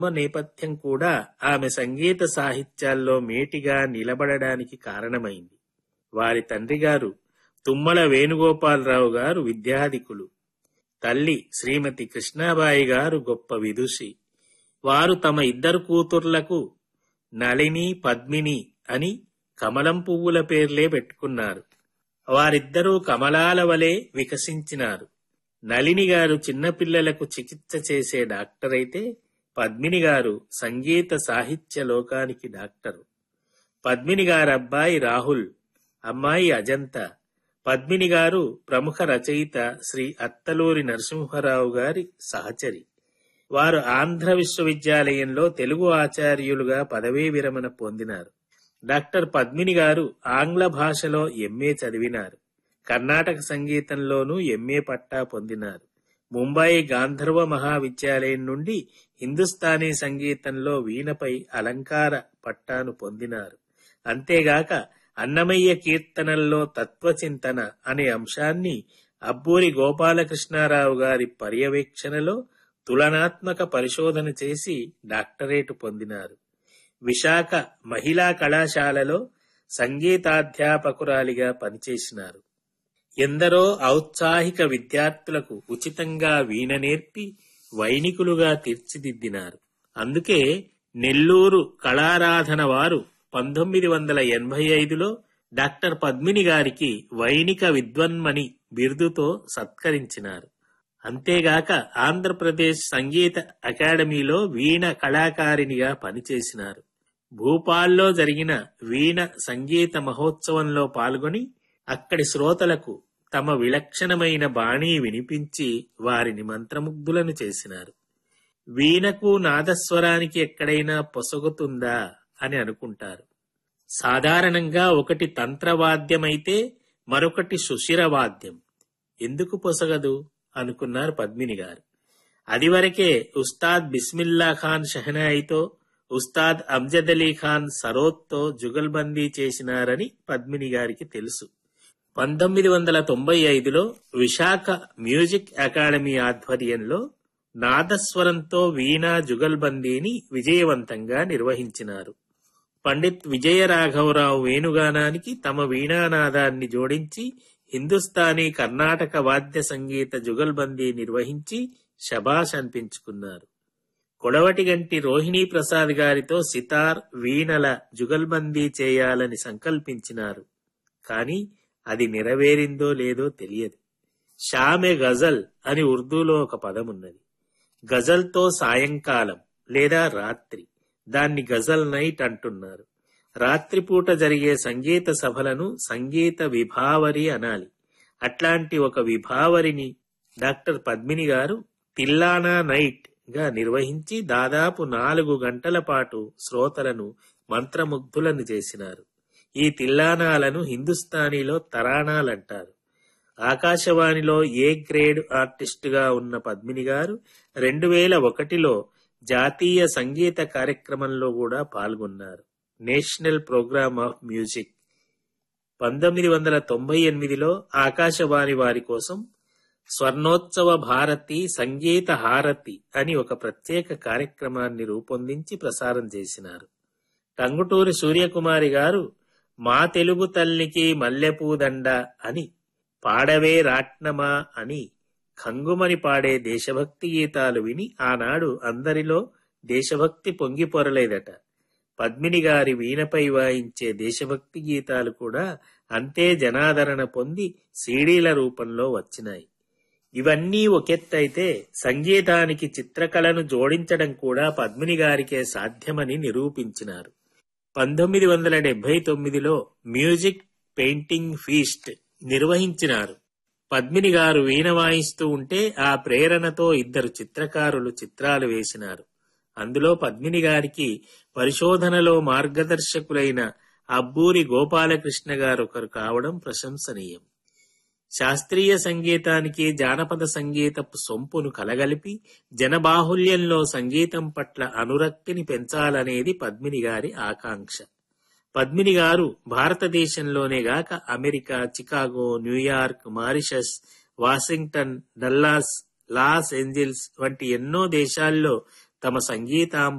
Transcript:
నేపథ్యం కూడా ఆమె సంగీత సాహిత్యాల్లో మేటిగా నిలబడడానికి కారణమైంది వారి తండ్రిగారు తుమ్మల వేణుగోపాలరావు గారు విద్యాధికులు తల్లి శ్రీమతి కృష్ణాబాయి గారు గొప్ప విదుషి వారు తమ ఇద్దరు కూతుర్లకు నళిని పద్మిని అని కమలం పువ్వుల పేర్లే పెట్టుకున్నారు వారిద్దరూ కమలాల వలె వికసించినారు నళిని గారు చిన్నపిల్లలకు చికిత్స చేసే డాక్టర్ అయితే పద్మిని గారు సంగీత సాహిత్య లోకానికి డాక్టరు పద్మిని గారి అబ్బాయి రాహుల్ అమ్మాయి అజంత పద్మిని గారు ప్రముఖ రచయిత శ్రీ అత్తలూరి నరసింహారావు గారి సహచరి వారు ఆంధ్ర విశ్వవిద్యాలయంలో తెలుగు ఆచార్యులుగా పదవీ విరమణ పొందినారు డాక్టర్ పద్మిని గారు ఆంగ్ల భాషలో ఎంఏ చదివినారు కర్ణాటక సంగీతంలోనూ ఎంఏ పట్టా పొందినారు ముంబై గాంధర్వ మహావిద్యాలయం నుండి హిందుస్థానీ సంగీతంలో వీణపై అలంకార పట్టాను పొందినారు అంతేగాక అన్నమయ్య కీర్తనల్లో తత్వచింతన అనే అంశాన్ని అబ్బూరి గోపాలకృష్ణారావు గారి పర్యవేక్షణలో తులనాత్మక పరిశోధన చేసి డాక్టరేటు పొందినారు విశాఖ మహిళా కళాశాలలో సంగీతాధ్యాపకురాలిగా పనిచేసినారు ఎందరో ఔత్సాహిక విద్యార్థులకు ఉచితంగా వీణ నేర్పి వైణికులుగా తీర్చిదిద్దినారు అందుకే నెల్లూరు కళారాధన వారు పంతొమ్మిది వందల ఎనభై ఐదులో డాక్టర్ పద్మిని గారికి వైణిక విద్వన్మణి బిరుదుతో సత్కరించినారు అంతేగాక ఆంధ్రప్రదేశ్ సంగీత అకాడమీలో వీణ కళాకారిణిగా పనిచేసినారు భూపాల్లో జరిగిన వీణ సంగీత మహోత్సవంలో పాల్గొని అక్కడి శ్రోతలకు తమ విలక్షణమైన బాణీ వినిపించి వారిని మంత్రముగ్ధులను చేసినారు వీణకు నాదస్వరానికి ఎక్కడైనా పొసగుతుందా అని అనుకుంటారు సాధారణంగా ఒకటి తంత్రవాద్యమైతే మరొకటి సుశిరవాద్యం ఎందుకు పొసగదు అనుకున్నారు పద్మిని గారు అదివరకే ఉస్తాద్ బిస్మిల్లా ఖాన్ షహనాయితో ఉస్తాద్ అమ్జద్ అలీ ఖాన్ సరోత్తో జుగల్బందీ చేసినారని పద్మిని గారికి తెలుసు పంతొమ్మిది వందల తొంభై ఐదులో విశాఖ మ్యూజిక్ అకాడమీ ఆధ్వర్యంలో నాదస్వరంతో వీణా జుగల్బందీని విజయవంతంగా నిర్వహించినారు పండిత్ విజయరాఘవరావు వేణుగానానికి తమ వీణానాదాన్ని జోడించి హిందుస్థానీ కర్ణాటక వాద్య సంగీత జుగల్బందీ నిర్వహించి శబాష్ అనిపించుకున్నారు కొడవటిగంటి రోహిణీ ప్రసాద్ గారితో సితార్ వీణల జుగల్బందీ చేయాలని సంకల్పించినారు కాని అది నెరవేరిందో లేదో తెలియదు షామె గజల్ అని ఉర్దూలో ఒక పదమున్నది గజల్తో సాయంకాలం లేదా రాత్రి దాన్ని గజల్ నైట్ అంటున్నారు రాత్రిపూట జరిగే సంగీత సభలను సంగీత విభావరి అనాలి అట్లాంటి ఒక విభావరిని డాక్టర్ పద్మిని గారు తిల్లానా నైట్ గా నిర్వహించి దాదాపు నాలుగు గంటల పాటు శ్రోతలను మంత్రముగ్ధులను చేసినారు ఈ తిల్లానాలను హిందుస్థానీలో తరాణాలంటారు ఆకాశవాణిలో ఏ గ్రేడ్ ఆర్టిస్టుగా ఉన్న పద్మిని గారు రెండు వేల ఒకటిలో జాతీయ సంగీత కార్యక్రమంలో కూడా పాల్గొన్నారు నేషనల్ ప్రోగ్రామ్ ఆఫ్ మ్యూజిక్ పంతొమ్మిది వందల తొంభై ఎనిమిదిలో ఆకాశవాణి వారి కోసం స్వర్ణోత్సవ భారతి సంగీత హారతి అని ఒక ప్రత్యేక కార్యక్రమాన్ని రూపొందించి ప్రసారం చేసినారు టంగుటూరి సూర్యకుమారి గారు మా తెలుగు తల్లికి మల్లెపూదండ అని పాడవే రాట్నమా అని ఖంగుమని పాడే దేశభక్తి గీతాలు విని ఆనాడు అందరిలో దేశభక్తి పొంగి పొరలేదట పద్మిని గారి వీణపై వాయించే దేశభక్తి గీతాలు కూడా అంతే జనాదరణ పొంది సీడీల రూపంలో వచ్చినాయి ఇవన్నీ ఒకెత్తైతే సంగీతానికి చిత్రకళను జోడించడం కూడా పద్మిని గారికే సాధ్యమని నిరూపించినారు పంతొమ్మిది వందల డెబ్బై తొమ్మిదిలో మ్యూజిక్ పెయింటింగ్ ఫీస్ట్ నిర్వహించినారు పద్మిని గారు వీణ వాయిస్తూ ఉంటే ఆ ప్రేరణతో ఇద్దరు చిత్రకారులు చిత్రాలు వేసినారు అందులో పద్మిని గారికి పరిశోధనలో మార్గదర్శకులైన అబ్బూరి గోపాలకృష్ణ గారు ఒకరు కావడం ప్రశంసనీయం శాస్త్రీయ సంగీతానికి జానపద సంగీతపు సొంపును కలగలిపి జనబాహుల్యంలో సంగీతం పట్ల అనురక్తిని పెంచాలనేది పద్మిని గారి ఆకాంక్ష పద్మిని గారు భారతదేశంలోనే గాక America Chicago New York Mauritius Washington Dallas Los Angeles వంటి ఎన్నో దేశాల్లో తమ సంగీతాం